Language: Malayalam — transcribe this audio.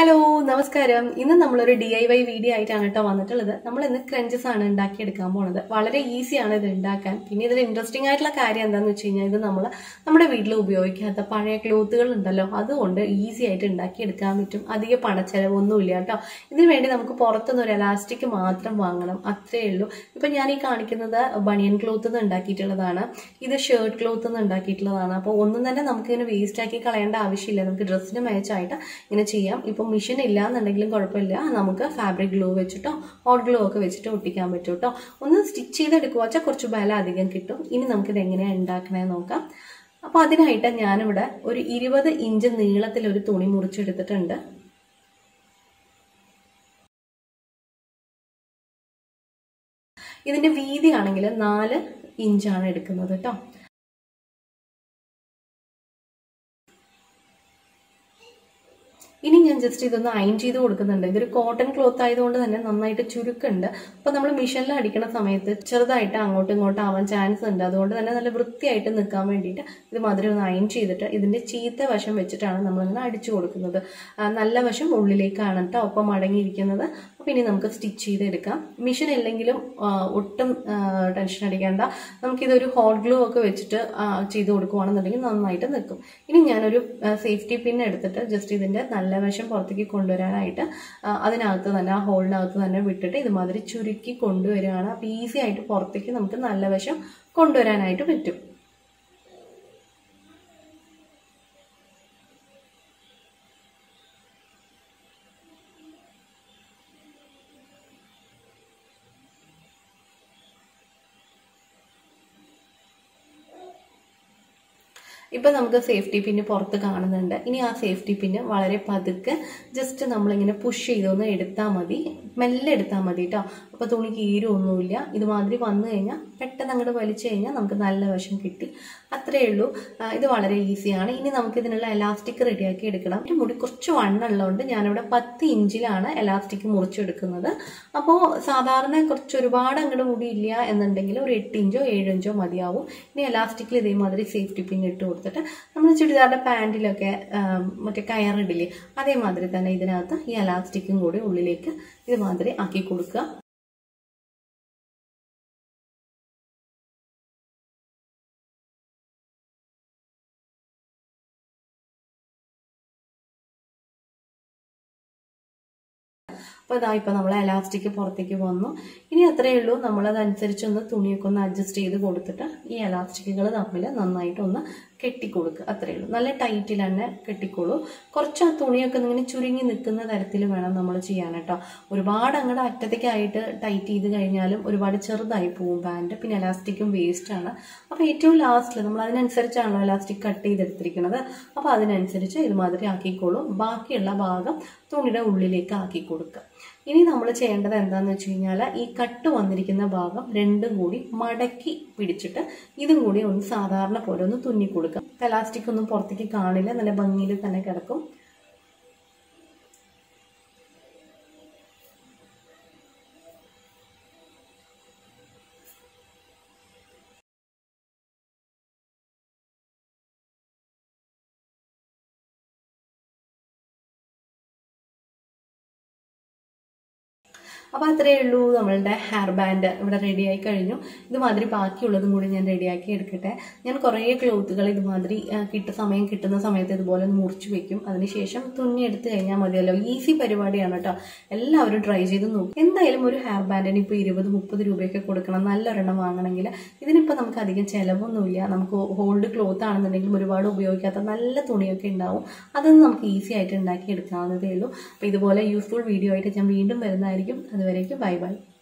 ഹലോ നമസ്കാരം ഇന്ന് നമ്മളൊരു ഡി ഐ വൈ വീഡിയോ ആയിട്ടാണ് കേട്ടോ വന്നിട്ടുള്ളത് നമ്മൾ ഇന്ന് ക്രഞ്ചസ് ആണ് ഉണ്ടാക്കിയെടുക്കാൻ പോണത് വളരെ ഈസിയാണ് ഇത് ഉണ്ടാക്കാൻ പിന്നെ ഇതിൽ ഇൻട്രസ്റ്റിംഗ് ആയിട്ടുള്ള കാര്യം എന്താണെന്ന് വെച്ച് കഴിഞ്ഞാൽ ഇത് നമ്മൾ നമ്മുടെ വീട്ടിൽ ഉപയോഗിക്കാത്ത പഴയ ക്ലോത്തുകൾ ഉണ്ടല്ലോ അതുകൊണ്ട് ഈസി ആയിട്ട് ഉണ്ടാക്കിയെടുക്കാൻ പറ്റും അധിക പണച്ചെലവൊന്നുമില്ല കേട്ടോ ഇതിനു വേണ്ടി നമുക്ക് പുറത്തുനിന്ന് ഒരു എലാസ്റ്റിക് മാത്രം വാങ്ങണം അത്രേ ഉള്ളൂ ഇപ്പൊ ഞാൻ ഈ കാണിക്കുന്നത് ബനിയൻ ക്ലോത്ത് നിന്ന് ഉണ്ടാക്കിയിട്ടുള്ളതാണ് ഇത് ഷർട്ട് ക്ലോത്ത് നിന്ന് ഉണ്ടാക്കിയിട്ടുള്ളതാണ് അപ്പോൾ ഒന്നും തന്നെ നമുക്ക് ഇങ്ങനെ വേസ്റ്റ് ആക്കി കളയേണ്ട ആവശ്യമില്ല നമുക്ക് ഡ്രസ്സിന് മാച്ചായിട്ട് ഇങ്ങനെ ചെയ്യാം ഇപ്പം മെഷീൻ ഇല്ല എന്നുണ്ടെങ്കിലും കുഴപ്പമില്ല നമുക്ക് ഫാബ്രിക് ഗ്ലൂ വെച്ചിട്ടോ ഹോട്ട് ഗ്ലൂ ഒക്കെ വെച്ചിട്ട് ഒട്ടിക്കാൻ പറ്റും കേട്ടോ ഒന്ന് സ്റ്റിച്ച് ചെയ്തെടുക്കുക വെച്ചാൽ കുറച്ച് ബലം അധികം കിട്ടും ഇനി നമുക്കിത് എങ്ങനെയാണ് ഉണ്ടാക്കണേന്ന് നോക്കാം അപ്പോൾ അതിനായിട്ട് ഞാനിവിടെ ഒരു ഇരുപത് ഇഞ്ച് നീളത്തിൽ ഒരു തുണി മുറിച്ചെടുത്തിട്ടുണ്ട് ഇതിന്റെ വീതി ആണെങ്കിൽ നാല് ഇഞ്ചാണ് എടുക്കുന്നത് കേട്ടോ ഇനി ഞാൻ ജസ്റ്റ് ഇതൊന്ന് അയൺ ചെയ്ത് കൊടുക്കുന്നുണ്ട് ഇതൊരു കോട്ടൺ ക്ലോത്ത് ആയതുകൊണ്ട് തന്നെ നന്നായിട്ട് ചുരുക്കുണ്ട് അപ്പോൾ നമ്മൾ മിഷനിൽ അടിക്കുന്ന സമയത്ത് ചെറുതായിട്ട് അങ്ങോട്ടും ഇങ്ങോട്ടും ആവാൻ ചാൻസ് ഉണ്ട് അതുകൊണ്ട് തന്നെ നല്ല വൃത്തിയായിട്ട് നിൽക്കാൻ വേണ്ടിയിട്ട് ഇത് മാതിരി ഒന്ന് അയൺ ചെയ്തിട്ട് ഇതിന്റെ ചീത്ത വശം വെച്ചിട്ടാണ് നമ്മളിങ്ങനെ അടിച്ചു കൊടുക്കുന്നത് നല്ല വശം ഉള്ളിലേക്കാണ് കേട്ടോ ഒപ്പം മടങ്ങിയിരിക്കുന്നത് അപ്പോൾ ഇനി നമുക്ക് സ്റ്റിച്ച് ചെയ്തെടുക്കാം മിഷൻ ഇല്ലെങ്കിലും ഒട്ടും ടെൻഷൻ അടിക്കേണ്ട നമുക്കിതൊരു ഹോട്ട് ഗ്ലൂ ഒക്കെ വെച്ചിട്ട് ചെയ്ത് കൊടുക്കുവാണെന്നുണ്ടെങ്കിൽ നന്നായിട്ട് നിൽക്കും ഇനി ഞാനൊരു സേഫ്റ്റി പിൻ എടുത്തിട്ട് ജസ്റ്റ് ഇതിന്റെ നല്ല വശം പുറത്തേക്ക് കൊണ്ടുവരാനായിട്ട് അതിനകത്ത് തന്നെ ആ ഹോളിനകത്ത് തന്നെ വിട്ടിട്ട് ഇതുമാതിരി ചുരുക്കി കൊണ്ടുവരികയാണ് അപ്പോൾ ഈസി ആയിട്ട് പുറത്തേക്ക് നമുക്ക് നല്ല വശം കൊണ്ടുവരാനായിട്ട് പറ്റും ഇപ്പൊ നമുക്ക് സേഫ്റ്റി പിന്ന് പുറത്ത് കാണുന്നുണ്ട് ഇനി ആ സേഫ്റ്റി പിന്ന് വളരെ പതുക്കെ ജസ്റ്റ് നമ്മളിങ്ങനെ പുഷ് ചെയ്തൊന്ന് എടുത്താൽ മതി മെല്ലെ എടുത്താൽ മതി കേട്ടോ അപ്പോൾ തുണി കീരൊന്നുമില്ല ഇതുമാതിരി വന്നു കഴിഞ്ഞാൽ പെട്ടെന്ന് അങ്ങോട്ട് വലിച്ചു കഴിഞ്ഞാൽ നമുക്ക് നല്ല വശം കിട്ടി അത്രയേ ഉള്ളൂ ഇത് വളരെ ഈസിയാണ് ഇനി നമുക്ക് ഇതിനുള്ള എലാസ്റ്റിക് റെഡിയാക്കി എടുക്കണം ഒരു മുടി കുറച്ച് വണ്ണുള്ളതുകൊണ്ട് ഞാനിവിടെ പത്ത് ഇഞ്ചിലാണ് എലാസ്റ്റിക് മുറിച്ചെടുക്കുന്നത് അപ്പോൾ സാധാരണ കുറച്ച് ഒരുപാട് അങ്ങോട്ട് മുടിയില്ല എന്നുണ്ടെങ്കിൽ ഒരു എട്ട് ഇഞ്ചോ ഏഴ് ഇഞ്ചോ മതിയാവും ഇനി എലാസ്റ്റിക്കിൽ ഇതേമാതിരി സേഫ്റ്റി പിൻ ഇട്ട് കൊടുത്തിട്ട് നമ്മൾ ചുരിദാറിന്റെ പാൻറ്റിലൊക്കെ മറ്റേ കയറിടില്ലേ അതേമാതിരി തന്നെ ഇതിനകത്ത് ഈ എലാസ്റ്റിക്കും കൂടി ഉള്ളിലേക്ക് ഇതുമാതിരി ആക്കി കൊടുക്കുക അപ്പോൾ ഇതാ ഇപ്പോൾ നമ്മൾ എലാസ്റ്റിക് പുറത്തേക്ക് വന്നു ഇനി അത്രയേ ഉള്ളൂ നമ്മളതനുസരിച്ചൊന്ന് തുണിയൊക്കെ ഒന്ന് അഡ്ജസ്റ്റ് ചെയ്ത് കൊടുത്തിട്ട് ഈ എലാസ്റ്റിക്കുകൾ തമ്മിൽ നന്നായിട്ടൊന്ന് കെട്ടിക്കൊടുക്കുക അത്രയേ ഉള്ളൂ നല്ല ടൈറ്റിൽ തന്നെ കെട്ടിക്കോളൂ കുറച്ച് ആ തുണിയൊക്കെ ഇങ്ങനെ ചുരുങ്ങി നിൽക്കുന്ന തരത്തിൽ വേണം നമ്മൾ ചെയ്യാൻ കേട്ടോ ഒരുപാട് അങ്ങോട്ട് അറ്റത്തേക്കായിട്ട് ടൈറ്റ് ചെയ്ത് കഴിഞ്ഞാലും ഒരുപാട് ചെറുതായി പോകും പാൻറ് പിന്നെ എലാസ്റ്റിക്കും വേസ്റ്റ് ആണ് അപ്പോൾ ഏറ്റവും ലാസ്റ്റിൽ നമ്മൾ അതിനനുസരിച്ചാണല്ലോ എലാസ്റ്റിക് കട്ട് ചെയ്തെടുത്തിരിക്കുന്നത് അപ്പോൾ അതിനനുസരിച്ച് ഇതുമാതിരി ആക്കിക്കോളൂ ബാക്കിയുള്ള ഭാഗം തുണിയുടെ ഉള്ളിലേക്ക് ആക്കി കൊടുക്കുക ഇനി നമ്മൾ ചെയ്യേണ്ടത് എന്താണെന്ന് വെച്ച് കഴിഞ്ഞാൽ ഈ കട്ട് വന്നിരിക്കുന്ന ഭാഗം രണ്ടും കൂടി മടക്കി പിടിച്ചിട്ട് ഇതും കൂടി ഒന്ന് സാധാരണ പോലെ ഒന്ന് തുന്നി കൊടുക്കുക എലാസ്റ്റിക് ഒന്നും പുറത്തേക്ക് കാണില്ല നല്ല ഭംഗിയിൽ തന്നെ കിടക്കും അപ്പോൾ അത്രയേ ഉള്ളൂ നമ്മളുടെ ഹെയർ ബാൻഡ് ഇവിടെ റെഡിയായി കഴിഞ്ഞു ഇതുമാതിരി ബാക്കിയുള്ളതും കൂടി ഞാൻ റെഡിയാക്കി എടുക്കട്ടെ ഞാൻ കുറേ ക്ലോത്തുകൾ ഇതുമാതിരി കിട്ട സമയം കിട്ടുന്ന സമയത്ത് ഇതുപോലെ മുറിച്ച് വെക്കും അതിനുശേഷം തുന്നി എടുത്ത് കഴിഞ്ഞാൽ മതിയല്ലോ ഈസി പരിപാടിയാണ് കേട്ടോ എല്ലാവരും ട്രൈ ചെയ്ത് നോക്കും എന്തായാലും ഒരു ഹെയർ ബാൻഡിന് ഇപ്പോൾ ഇരുപത് മുപ്പത് രൂപയൊക്കെ കൊടുക്കണം നല്ലൊരെണ്ണം വാങ്ങണമെങ്കിൽ ഇതിനിപ്പോൾ നമുക്ക് അധികം ചിലവൊന്നുമില്ല നമുക്ക് ഹോൾഡ് ക്ലോത്ത് ആണെന്നുണ്ടെങ്കിലും ഒരുപാട് ഉപയോഗിക്കാത്ത നല്ല തുണിയൊക്കെ ഉണ്ടാവും അതൊന്നും നമുക്ക് ഈസി ആയിട്ട് ഉണ്ടാക്കി എടുക്കാവുന്നതേ ഉള്ളൂ അപ്പോൾ ഇതുപോലെ യൂസ്ഫുൾ വീഡിയോ ആയിട്ട് ഞാൻ വീണ്ടും വരുന്നതായിരിക്കും അതുവരേക്കും ബൈ ബൈ